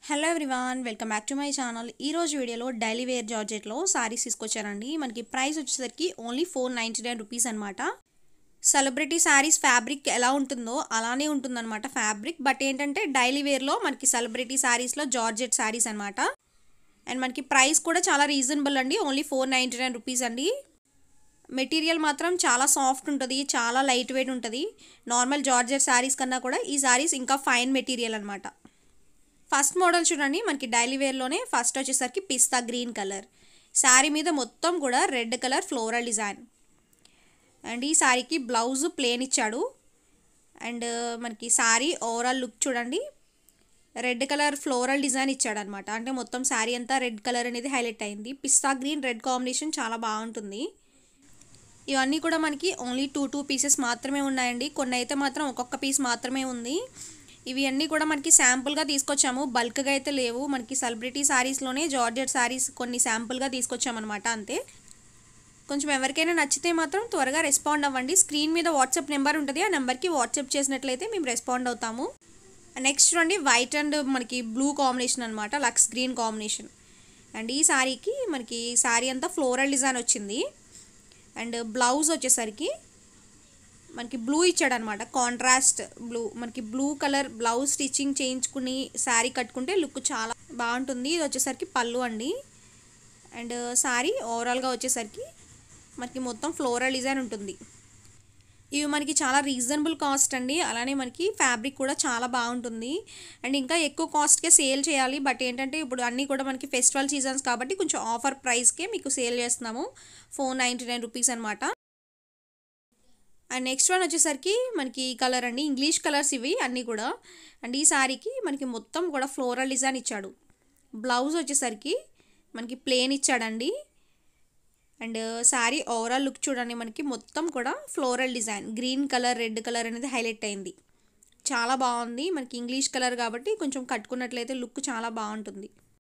hello everyone welcome back to my channel ఈ రోజు వీడియోలో డైలీ వేర్ జార్జెట్లో సారీస్ తీసుకొచ్చానండి మనకి ప్రైస్ వచ్చేసరికి only four ninety nine rupees అనమాట సెలబ్రిటీ శారీస్ ఫ్యాబ్రిక్ ఎలా ఉంటుందో అలానే ఉంటుందన్నమాట ఫ్యాబ్రిక్ బట్ ఏంటంటే డైలీ వేర్లో మనకి సెలబ్రిటీ శారీస్లో జార్జెట్ శారీస్ అనమాట అండ్ మనకి ప్రైస్ కూడా చాలా రీజనబుల్ అండి only four ninety nine rupees అండి మెటీరియల్ మాత్రం చాలా సాఫ్ట్ ఉంటుంది చాలా లైట్ వెయిట్ ఉంటుంది నార్మల్ జార్జెట్ శారీస్ కన్నా కూడా ఈ శారీస్ ఇంకా ఫైన్ మెటీరియల్ అనమాట ఫస్ట్ మోడల్ చూడండి మనకి డైలీ వేర్లోనే ఫస్ట్ వచ్చేసరికి పిస్తా గ్రీన్ కలర్ శారీ మీద మొత్తం కూడా red colour floral design and ఈ శారీకి బ్లౌజ్ ప్లేన్ ఇచ్చాడు అండ్ మనకి శారీ ఓవరాల్ లుక్ చూడండి రెడ్ కలర్ ఫ్లోరల్ డిజైన్ ఇచ్చాడు అనమాట అంటే మొత్తం శారీ అంతా రెడ్ కలర్ అనేది హైలైట్ అయింది పిస్తా గ్రీన్ రెడ్ కాంబినేషన్ చాలా బాగుంటుంది ఇవన్నీ కూడా మనకి ఓన్లీ టూ టూ పీసెస్ మాత్రమే ఉన్నాయండి కొన్ని అయితే మాత్రం ఒక్కొక్క పీస్ మాత్రమే ఉంది ఇవి అన్నీ కూడా మనకి శాంపుల్గా తీసుకొచ్చాము బల్క్గా అయితే లేవు మనకి సెలబ్రిటీ శారీస్లోనే జార్జెట్ శారీస్ కొన్ని శాంపుల్గా తీసుకొచ్చామన్నమాట అంతే కొంచెం ఎవరికైనా నచ్చితే మాత్రం త్వరగా రెస్పాండ్ అవ్వండి స్క్రీన్ మీద వాట్సాప్ నెంబర్ ఉంటుంది ఆ నెంబర్కి వాట్సాప్ చేసినట్లయితే మేము రెస్పాండ్ అవుతాము నెక్స్ట్ చూడండి వైట్ అండ్ మనకి బ్లూ కాంబినేషన్ అనమాట లక్స్ గ్రీన్ కాంబినేషన్ అండ్ ఈ శారీకి మనకి శారీ అంతా ఫ్లోరల్ డిజైన్ వచ్చింది అండ్ బ్లౌజ్ వచ్చేసరికి మనకి బ్లూ ఇచ్చాడు అనమాట కాంట్రాస్ట్ బ్లూ మనకి బ్లూ కలర్ బ్లౌజ్ స్టిచ్చింగ్ చేయించుకుని శారీ కట్టుకుంటే లుక్ చాలా బాగుంటుంది ఇది వచ్చేసరికి పళ్ళు అండి అండ్ శారీ ఓవరాల్గా వచ్చేసరికి మనకి మొత్తం ఫ్లోరల్ డిజైన్ ఉంటుంది ఇవి మనకి చాలా రీజనబుల్ కాస్ట్ అండి అలానే మనకి ఫ్యాబ్రిక్ కూడా చాలా బాగుంటుంది అండ్ ఇంకా ఎక్కువ కాస్ట్కే సేల్ చేయాలి బట్ ఏంటంటే ఇప్పుడు అన్నీ కూడా మనకి ఫెస్టివల్ సీజన్స్ కాబట్టి కొంచెం ఆఫర్ ప్రైస్కే మీకు సేల్ చేస్తున్నాము ఫోర్ నైంటీ నైన్ రూపీస్ అనమాట అండ్ నెక్స్ట్ వన్ వచ్చేసరికి మనకి ఈ కలర్ అండి ఇంగ్లీష్ కలర్స్ ఇవి అన్నీ కూడా అండ్ ఈ శారీకి మనకి మొత్తం కూడా ఫ్లోరల్ డిజైన్ ఇచ్చాడు బ్లౌజ్ వచ్చేసరికి మనకి ప్లేన్ ఇచ్చాడండి అండ్ శారీ ఓవరాల్ లుక్ చూడండి మనకి మొత్తం కూడా floral design green colour red colour అనేది హైలైట్ అయింది చాలా బాగుంది మనకి ఇంగ్లీష్ కలర్ కాబట్టి కొంచెం కట్టుకున్నట్లయితే లుక్ చాలా బాగుంటుంది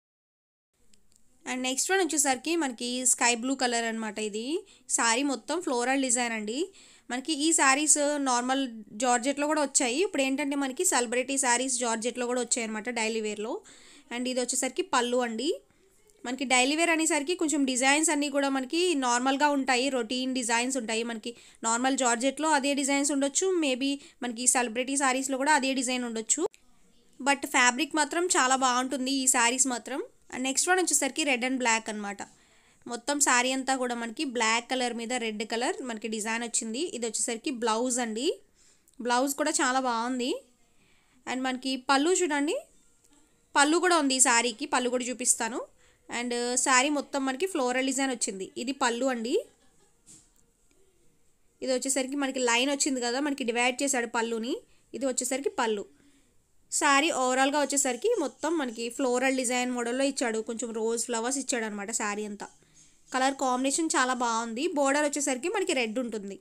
అండ్ నెక్స్ట్ వన్ వచ్చేసరికి మనకి స్కై బ్లూ కలర్ అనమాట ఇది శారీ మొత్తం ఫ్లోరల్ డిజైన్ అండి మనకి ఈ శారీస్ నార్మల్ జార్జెట్లో కూడా వచ్చాయి ఇప్పుడు ఏంటంటే మనకి సెలబ్రిటీ శారీస్ జార్జెట్లో కూడా వచ్చాయి అనమాట డైలీ వేర్లో అండ్ ఇది వచ్చేసరికి పళ్ళు అండి మనకి డైలీ వేర్ అనేసరికి కొంచెం డిజైన్స్ అన్నీ కూడా మనకి నార్మల్గా ఉంటాయి రొటీన్ డిజైన్స్ ఉంటాయి మనకి నార్మల్ జార్జెట్లో అదే డిజైన్స్ ఉండొచ్చు మేబీ మనకి సెలబ్రిటీ శారీస్లో కూడా అదే డిజైన్ ఉండొచ్చు బట్ ఫ్యాబ్రిక్ మాత్రం చాలా బాగుంటుంది ఈ శారీస్ మాత్రం అండ్ నెక్స్ట్ వన్ వచ్చేసరికి రెడ్ అండ్ బ్లాక్ అనమాట మొత్తం శారీ అంతా కూడా మనకి బ్లాక్ కలర్ మీద రెడ్ కలర్ మనకి డిజైన్ వచ్చింది ఇది వచ్చేసరికి బ్లౌజ్ అండి బ్లౌజ్ కూడా చాలా బాగుంది అండ్ మనకి పళ్ళు చూడండి పళ్ళు కూడా ఉంది ఈ శారీకి పళ్ళు కూడా చూపిస్తాను అండ్ శారీ మొత్తం మనకి ఫ్లోరల్ డిజైన్ వచ్చింది ఇది పళ్ళు అండి ఇది వచ్చేసరికి మనకి లైన్ వచ్చింది కదా మనకి డివైడ్ చేశాడు పళ్ళుని ఇది వచ్చేసరికి పళ్ళు శారీ ఓవరాల్గా వచ్చేసరికి మొత్తం మనకి ఫ్లోరల్ డిజైన్ మోడల్లో ఇచ్చాడు కొంచెం రోజ్ ఫ్లవర్స్ ఇచ్చాడు అనమాట శారీ అంతా కలర్ కాంబినేషన్ చాలా బాగుంది బోర్డర్ వచ్చేసరికి మనకి రెడ్ ఉంటుంది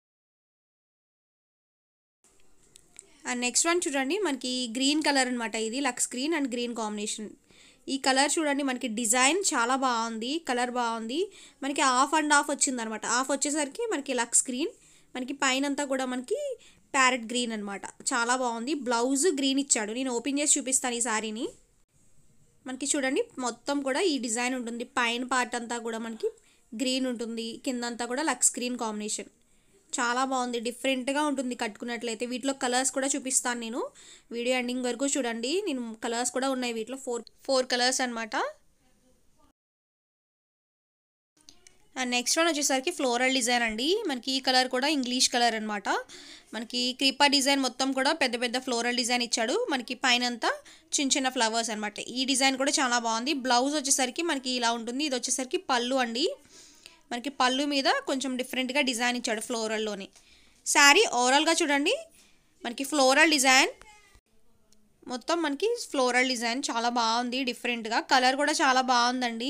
అండ్ నెక్స్ట్ వన్ చూడండి మనకి గ్రీన్ కలర్ అనమాట ఇది లక్స్ గ్రీన్ అండ్ గ్రీన్ కాంబినేషన్ ఈ కలర్ చూడండి మనకి డిజైన్ చాలా బాగుంది కలర్ బాగుంది మనకి ఆఫ్ అండ్ ఆఫ్ వచ్చింది అనమాట ఆఫ్ వచ్చేసరికి మనకి లక్స్ గ్రీన్ మనకి పైన అంతా కూడా మనకి ప్యారెట్ గ్రీన్ అనమాట చాలా బాగుంది బ్లౌజ్ గ్రీన్ ఇచ్చాడు నేను ఓపెన్ చేసి చూపిస్తాను ఈ శారీని మనకి చూడండి మొత్తం కూడా ఈ డిజైన్ ఉంటుంది పైన పార్ట్ అంతా కూడా మనకి గ్రీన్ ఉంటుంది కిందంతా కూడా లక్స్ గ్రీన్ కాంబినేషన్ చాలా బాగుంది డిఫరెంట్గా ఉంటుంది కట్టుకున్నట్లయితే వీటిలో కలర్స్ కూడా చూపిస్తాను నేను వీడియో ఎండింగ్ వరకు చూడండి నేను కలర్స్ కూడా ఉన్నాయి వీటిలో ఫోర్ ఫోర్ కలర్స్ అనమాట అండ్ నెక్స్ట్ వన్ వచ్చేసరికి ఫ్లోరల్ డిజైన్ అండి మనకి ఈ కలర్ కూడా ఇంగ్లీష్ కలర్ అనమాట మనకి క్రీపా డిజైన్ మొత్తం కూడా పెద్ద పెద్ద ఫ్లోరల్ డిజైన్ ఇచ్చాడు మనకి పైన అంతా చిన్న చిన్న ఫ్లవర్స్ అనమాట ఈ డిజైన్ కూడా చాలా బాగుంది బ్లౌజ్ వచ్చేసరికి మనకి ఇలా ఉంటుంది ఇది వచ్చేసరికి పళ్ళు అండి మనకి పళ్ళు మీద కొంచెం డిఫరెంట్గా డిజైన్ ఇచ్చాడు ఫ్లోరల్లోని శారీ ఓవరాల్గా చూడండి మనకి ఫ్లోరల్ డిజైన్ మొత్తం మనకి ఫ్లోరల్ డిజైన్ చాలా బాగుంది డిఫరెంట్గా కలర్ కూడా చాలా బాగుందండి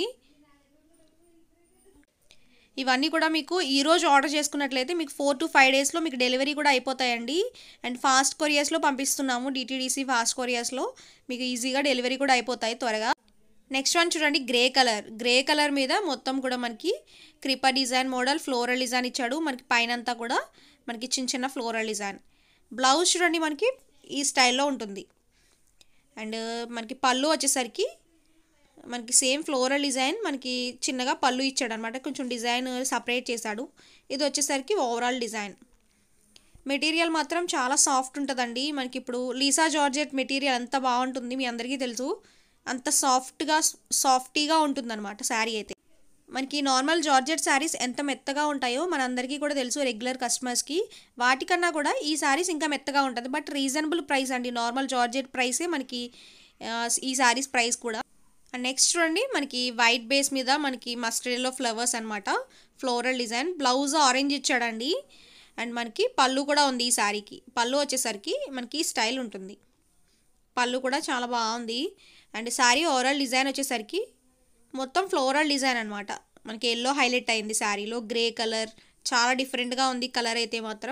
ఇవన్నీ కూడా మీకు ఈరోజు ఆర్డర్ చేసుకున్నట్లయితే మీకు ఫోర్ టు ఫైవ్ డేస్లో మీకు డెలివరీ కూడా అయిపోతాయండి అండ్ ఫాస్ట్ కొరియర్స్లో పంపిస్తున్నాము డిటీడీసీ ఫాస్ట్ కొరియర్స్లో మీకు ఈజీగా డెలివరీ కూడా అయిపోతాయి త్వరగా నెక్స్ట్ వన్ చూడండి గ్రే కలర్ గ్రే కలర్ మీద మొత్తం కూడా మనకి క్రిపా డిజైన్ మోడల్ ఫ్లోరల్ డిజైన్ ఇచ్చాడు మనకి పైన అంతా కూడా మనకి చిన్న చిన్న ఫ్లోరల్ డిజైన్ బ్లౌజ్ చూడండి మనకి ఈ స్టైల్లో ఉంటుంది అండ్ మనకి పళ్ళు వచ్చేసరికి మనకి సేమ్ ఫ్లోరల్ డిజైన్ మనకి చిన్నగా పళ్ళు ఇచ్చాడు అనమాట కొంచెం డిజైన్ సపరేట్ చేశాడు ఇది వచ్చేసరికి ఓవరాల్ డిజైన్ మెటీరియల్ మాత్రం చాలా సాఫ్ట్ ఉంటుందండి మనకి ఇప్పుడు లీసా జార్జెట్ మెటీరియల్ ఎంత బాగుంటుంది మీ అందరికీ తెలుసు అంత సాఫ్ట్గా సాఫ్టీగా ఉంటుందన్నమాట శారీ అయితే మనకి నార్మల్ జార్జెట్ శారీస్ ఎంత మెత్తగా ఉంటాయో మనందరికీ కూడా తెలుసు రెగ్యులర్ కస్టమర్స్కి వాటికన్నా కూడా ఈ శారీస్ ఇంకా మెత్తగా ఉంటుంది బట్ రీజనబుల్ ప్రైస్ అండి నార్మల్ జార్జెట్ ప్రైసే మనకి ఆ, ఈ శారీస్ ప్రైస్ కూడా అండ్ నెక్స్ట్ చూడండి మనకి వైట్ బేస్ మీద మనకి మస్టర్డ్లో ఫ్లవర్స్ అనమాట ఫ్లోరల్ డిజైన్ బ్లౌజ్ ఆరెంజ్ ఇచ్చాడండి అండ్ మనకి పళ్ళు కూడా ఉంది ఈ శారీకి పళ్ళు వచ్చేసరికి మనకి స్టైల్ ఉంటుంది పళ్ళు కూడా చాలా బాగుంది అండ్ శారీ ఓవరాల్ డిజైన్ వచ్చేసరికి మొత్తం ఫ్లోరల్ డిజైన్ అనమాట మనకి ఎల్లో హైలైట్ అయింది శారీలో గ్రే కలర్ చాలా డిఫరెంట్గా ఉంది కలర్ అయితే మాత్రం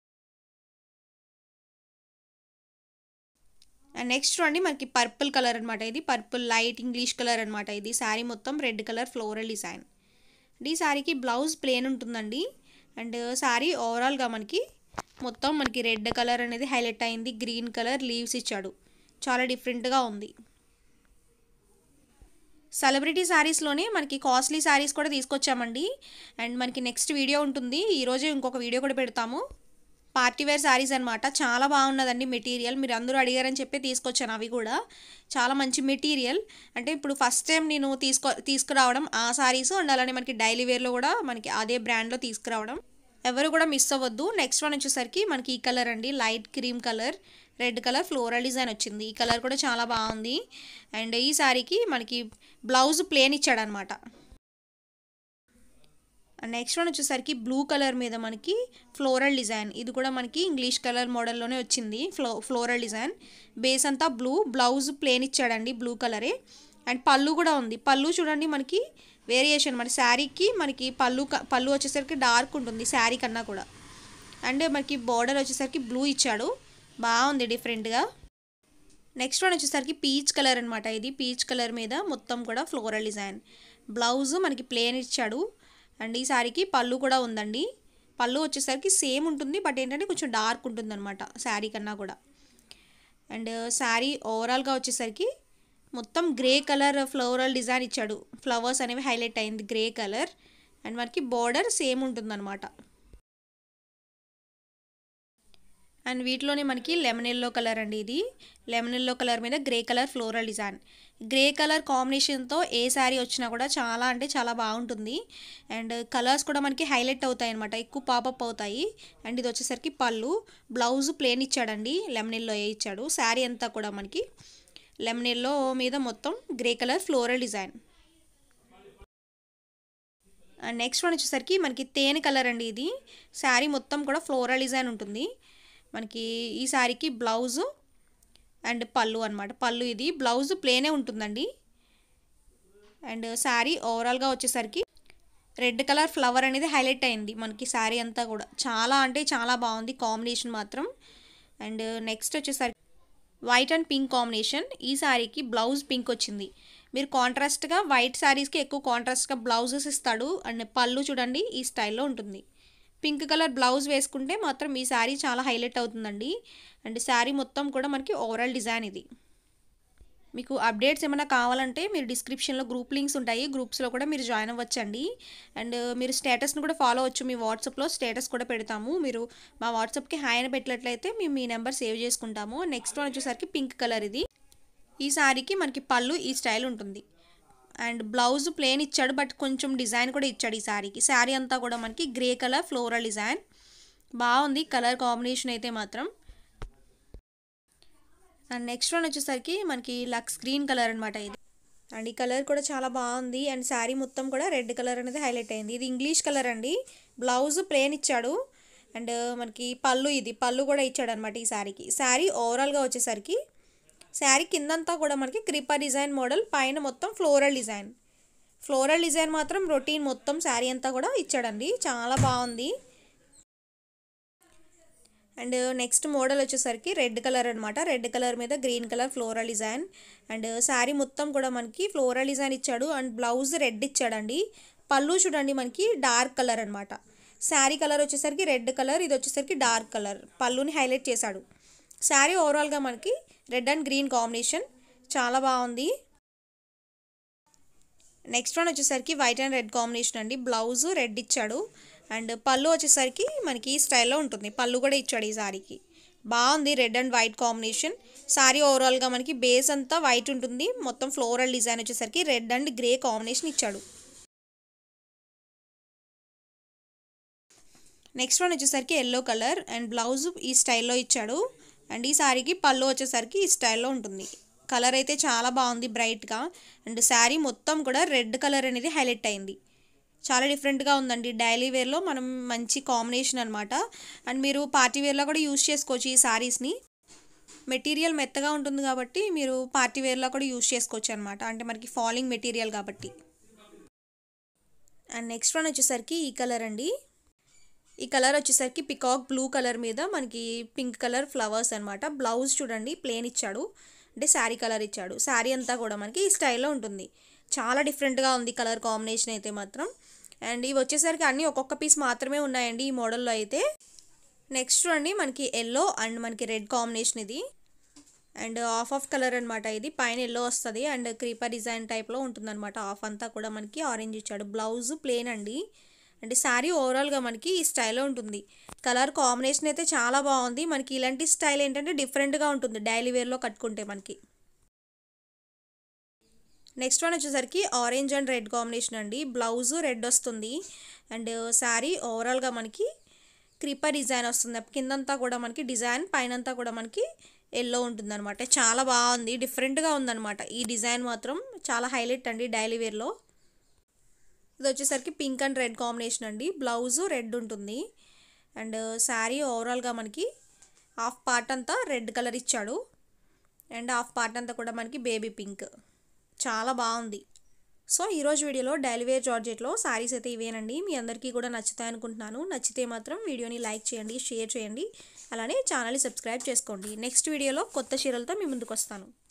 అండ్ నెక్స్ట్ చూడండి మనకి పర్పుల్ కలర్ అనమాట ఇది పర్పుల్ లైట్ ఇంగ్లీష్ కలర్ అనమాట ఇది శారీ మొత్తం రెడ్ కలర్ ఫ్లోరల్ డిజైన్ ఈ శారీకి బ్లౌజ్ ప్లేన్ ఉంటుందండి అండ్ శారీ ఓవరాల్గా మనకి మొత్తం మనకి రెడ్ కలర్ అనేది హైలైట్ అయింది గ్రీన్ కలర్ లీవ్స్ ఇచ్చాడు చాలా డిఫరెంట్గా ఉంది సెలబ్రిటీ శారీస్లోనే మనకి కాస్ట్లీ శారీస్ కూడా తీసుకొచ్చామండి అండ్ మనకి నెక్స్ట్ వీడియో ఉంటుంది ఈరోజే ఇంకొక వీడియో కూడా పెడతాము పార్టీ వేర్ శారీస్ అనమాట చాలా బాగున్నదండి మెటీరియల్ మీరు అందరూ అడిగారని చెప్పి తీసుకొచ్చాను అవి కూడా చాలా మంచి మెటీరియల్ అంటే ఇప్పుడు ఫస్ట్ టైం నేను తీసుకో తీసుకురావడం ఆ శారీస్ అండ్ అలానే మనకి డైలీ వేర్లో కూడా మనకి అదే బ్రాండ్లో తీసుకురావడం ఎవరు కూడా మిస్ అవ్వద్దు నెక్స్ట్ వన్ వచ్చేసరికి మనకి ఈ కలర్ అండి light cream colour red colour floral design వచ్చింది ఈ కలర్ కూడా చాలా బాగుంది అండ్ ఈ శారీకి మనకి బ్లౌజ్ ప్లేన్ ఇచ్చాడనమాట నెక్స్ట్ వన్ వచ్చేసరికి బ్లూ కలర్ మీద మనకి ఫ్లోరల్ డిజైన్ ఇది కూడా మనకి ఇంగ్లీష్ కలర్ మోడల్లోనే వచ్చింది ఫ్లో ఫ్లోరల్ డిజైన్ బేస్ అంతా బ్లూ బ్లౌజ్ ప్లేన్ ఇచ్చాడండి బ్లూ కలరే అండ్ పళ్ళు కూడా ఉంది పళ్ళు చూడండి మనకి వేరియేషన్ మన శారీకి మనకి పళ్ళు క- పళ్ళు వచ్చేసరికి డార్క్ ఉంటుంది శారీ కన్నా కూడా అండ్ మనకి బార్డర్ వచ్చేసరికి బ్లూ ఇచ్చాడు బాగుంది డిఫరెంట్గా నెక్స్ట్ వన్ వచ్చేసరికి పీచ్ కలర్ అనమాట ఇది పీచ్ కలర్ మీద మొత్తం కూడా ఫ్లోరల్ డిజైన్ బ్లౌజ్ మనకి ప్లేన్ ఇచ్చాడు అండ్ ఈ శారీకి పళ్ళు కూడా ఉందండి పళ్ళు వచ్చేసరికి సేమ్ ఉంటుంది బట్ ఏంటంటే కొంచెం డార్క్ ఉంటుంది అనమాట శారీ కన్నా కూడా అండ్ శారీ ఓవరాల్గా వచ్చేసరికి మొత్తం గ్రే కలర్ ఫ్లోరల్ డిజైన్ ఇచ్చాడు ఫ్లవర్స్ అనేవి హైలైట్ అయింది గ్రే కలర్ అండ్ మనకి బార్డర్ సేమ్ ఉంటుందన్నమాట అండ్ వీటిలోనే మనకి లెమన్ ఎల్లో కలర్ అండి ఇది లెమన్ ఎల్లో కలర్ మీద grey colour floral design grey colour కాంబినేషన్తో ఏ శారీ వచ్చినా కూడా చాలా అంటే చాలా బాగుంటుంది అండ్ కలర్స్ కూడా మనకి హైలైట్ అవుతాయి అనమాట ఎక్కువ పాపప్ అవుతాయి అండ్ ఇది వచ్చేసరికి పళ్ళు బ్లౌజ్ ప్లేన్ ఇచ్చాడండి లెమన్ ఎల్లో ఏ ఇచ్చాడు శారీ అంతా కూడా మనకి లెమన్ ఎల్లో మీద మొత్తం grey colour floral design and next one వచ్చేసరికి మనకి తేనె కలర్ అండి ఇది శారీ మొత్తం కూడా ఫ్లోరల్ డిజైన్ ఉంటుంది మనకి ఈ శారీకి బ్లౌజు అండ్ పళ్ళు అనమాట పళ్ళు ఇది బ్లౌజ్ ప్లేనే ఉంటుందండి అండ్ శారీ ఓవరాల్గా వచ్చేసరికి రెడ్ కలర్ ఫ్లవర్ అనేది హైలైట్ అయింది మనకి శారీ అంతా కూడా చాలా అంటే చాలా బాగుంది కాంబినేషన్ మాత్రం అండ్ నెక్స్ట్ వచ్చేసరికి వైట్ అండ్ పింక్ కాంబినేషన్ ఈ శారీకి బ్లౌజ్ పింక్ వచ్చింది మీరు కాంట్రాస్ట్గా వైట్ శారీస్కి ఎక్కువ కాంట్రాస్ట్గా బ్లౌజెస్ ఇస్తాడు అండ్ పళ్ళు చూడండి ఈ స్టైల్లో ఉంటుంది పింక్ కలర్ బ్లౌజ్ వేసుకుంటే మాత్రం ఈ శారీ చాలా హైలైట్ అవుతుందండి అండ్ శారీ మొత్తం కూడా మనకి ఓవరాల్ డిజైన్ ఇది మీకు అప్డేట్స్ ఏమైనా కావాలంటే మీరు డిస్క్రిప్షన్లో గ్రూప్ లింక్స్ ఉంటాయి గ్రూప్స్లో కూడా మీరు జాయిన్ అవ్వచ్చండి అండ్ మీరు స్టేటస్ని కూడా ఫాలో అవ్వచ్చు మీ వాట్సాప్లో స్టేటస్ కూడా పెడతాము మీరు మా వాట్సాప్కి హాయ్ అని పెట్టినట్లయితే మేము మీ నెంబర్ సేవ్ చేసుకుంటాము నెక్స్ట్ వన్ వచ్చేసరికి పింక్ కలర్ ఇది ఈ శారీకి మనకి పళ్ళు ఈ స్టైల్ ఉంటుంది అండ్ బ్లౌజ్ ప్లేన్ ఇచ్చాడు బట్ కొంచెం డిజైన్ కూడా ఇచ్చాడు ఈ శారీకి శారీ అంతా కూడా మనకి గ్రే కలర్ ఫ్లోరల్ డిజైన్ బాగుంది కలర్ కాంబినేషన్ అయితే మాత్రం అండ్ నెక్స్ట్ వన్ వచ్చేసరికి మనకి లక్స్ గ్రీన్ కలర్ అనమాట ఇది అండ్ ఈ కలర్ కూడా చాలా బాగుంది అండ్ శారీ మొత్తం కూడా రెడ్ కలర్ అనేది హైలైట్ అయింది ఇది ఇంగ్లీష్ కలర్ అండి బ్లౌజ్ ప్లేన్ ఇచ్చాడు అండ్ మనకి పళ్ళు ఇది పళ్ళు కూడా ఇచ్చాడు అనమాట ఈ శారీకి శారీ ఓవరాల్గా వచ్చేసరికి శారీ కిందంతా కూడా మనకి క్రిపా డిజైన్ మోడల్ పైన మొత్తం ఫ్లోరల్ డిజైన్ ఫ్లోరల్ డిజైన్ మాత్రం రొటీన్ మొత్తం శారీ అంతా కూడా ఇచ్చాడండి చాలా బాగుంది అండ్ నెక్స్ట్ మోడల్ వచ్చేసరికి రెడ్ కలర్ అనమాట రెడ్ కలర్ మీద green colour floral design and sari మొత్తం కూడా మనకి ఫ్లోరల్ డిజైన్ ఇచ్చాడు అండ్ బ్లౌజ్ రెడ్ ఇచ్చాడండి పళ్ళు చూడండి మనకి డార్క్ కలర్ అనమాట శారీ కలర్ వచ్చేసరికి రెడ్ కలర్ ఇది వచ్చేసరికి డార్క్ కలర్ పళ్ళుని హైలైట్ చేశాడు శారీ ఓవరాల్గా మనకి రెడ్ అండ్ గ్రీన్ కాంబినేషన్ చాలా బాగుంది నెక్స్ట్ వన్ వచ్చేసరికి వైట్ అండ్ రెడ్ కాంబినేషన్ అండి బ్లౌజ్ రెడ్ ఇచ్చాడు అండ్ పళ్ళు వచ్చేసరికి మనకి ఈ స్టైల్లో ఉంటుంది పళ్ళు కూడా ఇచ్చాడు ఈ సారీకి బాగుంది red and white combination sari ఓవరాల్గా మనకి బేస్ అంతా వైట్ ఉంటుంది మొత్తం ఫ్లోరల్ డిజైన్ వచ్చేసరికి రెడ్ అండ్ గ్రే కాంబినేషన్ ఇచ్చాడు నెక్స్ట్ వన్ వచ్చేసరికి ఎల్లో కలర్ అండ్ బ్లౌజ్ ఈ స్టైల్లో ఇచ్చాడు అండ్ ఈ శారీకి పళ్ళు వచ్చేసరికి ఈ స్టైల్లో ఉంటుంది కలర్ అయితే చాలా బాగుంది బ్రైట్గా అండ్ శారీ మొత్తం కూడా రెడ్ కలర్ అనేది హైలైట్ అయింది చాలా డిఫరెంట్గా ఉందండి డైలీ వేర్లో మనం మంచి కాంబినేషన్ అనమాట అండ్ మీరు పార్టీ వేర్లో కూడా యూస్ చేసుకోవచ్చు ఈ శారీస్ని మెటీరియల్ మెత్తగా ఉంటుంది కాబట్టి మీరు పార్టీ వేర్లో కూడా యూస్ చేసుకోవచ్చు అనమాట అంటే మనకి ఫాలింగ్ మెటీరియల్ కాబట్టి అండ్ నెక్స్ట్ వన్ వచ్చేసరికి ఈ కలర్ అండి ఈ కలర్ వచ్చేసరికి పికాక్ బ్లూ కలర్ మీద మనకి పింక్ కలర్ ఫ్లవర్స్ అనమాట బ్లౌజ్ చూడండి ప్లేన్ ఇచ్చాడు అంటే శారీ కలర్ ఇచ్చాడు శారీ అంతా కూడా మనకి ఈ స్టైల్లో ఉంటుంది చాలా డిఫరెంట్గా ఉంది కలర్ కాంబినేషన్ అయితే మాత్రం అండ్ ఇవి వచ్చేసరికి అన్నీ ఒక్కొక్క పీస్ మాత్రమే ఉన్నాయండి ఈ మోడల్లో అయితే నెక్స్ట్ చూడండి మనకి ఎల్లో అండ్ మనకి రెడ్ కాంబినేషన్ ఇది అండ్ ఆఫ్ ఆఫ్ కలర్ అనమాట ఇది పైన ఎల్లో వస్తుంది అండ్ క్రీపర్ డిజైన్ టైప్లో ఉంటుందన్నమాట ఆఫ్ అంతా కూడా మనకి ఆరెంజ్ ఇచ్చాడు బ్లౌజ్ ప్లేన్ అండి అంటే శారీ ఓవరాల్గా మనకి ఈ స్టైల్లో ఉంటుంది కలర్ కాంబినేషన్ అయితే చాలా బాగుంది మనకి ఇలాంటి స్టైల్ ఏంటంటే డిఫరెంట్గా ఉంటుంది డైలీ వేర్లో కట్టుకుంటే మనకి నెక్స్ట్ వన్ వచ్చేసరికి ఆరెంజ్ అండ్ రెడ్ కాంబినేషన్ అండి బ్లౌజ్ రెడ్ వస్తుంది అండ్ శారీ ఓవరాల్గా మనకి క్రీపర్ డిజైన్ వస్తుంది కిందంతా కూడా మనకి డిజైన్ పైనంతా కూడా మనకి ఎల్లో ఉంటుందన్నమాట చాలా బాగుంది డిఫరెంట్గా ఉందన్నమాట ఈ డిజైన్ మాత్రం చాలా హైలైట్ అండి డైలీ వేర్లో ఇది వచ్చేసరికి పింక్ అండ్ రెడ్ కాంబినేషన్ అండి బ్లౌజ్ రెడ్ ఉంటుంది అండ్ శారీ ఓవరాల్గా మనకి హాఫ్ పార్ట్ అంతా రెడ్ కలర్ ఇచ్చాడు అండ్ హాఫ్ పార్ట్ అంతా కూడా మనకి బేబీ పింక్ చాలా బాగుంది సో ఈరోజు వీడియోలో డైలీ వేర్ జార్జెట్లో శారీస్ అయితే ఇవేనండి మీ అందరికీ కూడా నచ్చుతాయి అనుకుంటున్నాను నచ్చితే మాత్రం వీడియోని లైక్ చేయండి షేర్ చేయండి అలానే ఛానల్ని సబ్స్క్రైబ్ చేసుకోండి నెక్స్ట్ వీడియోలో కొత్త చీరలతో మీ ముందుకు వస్తాను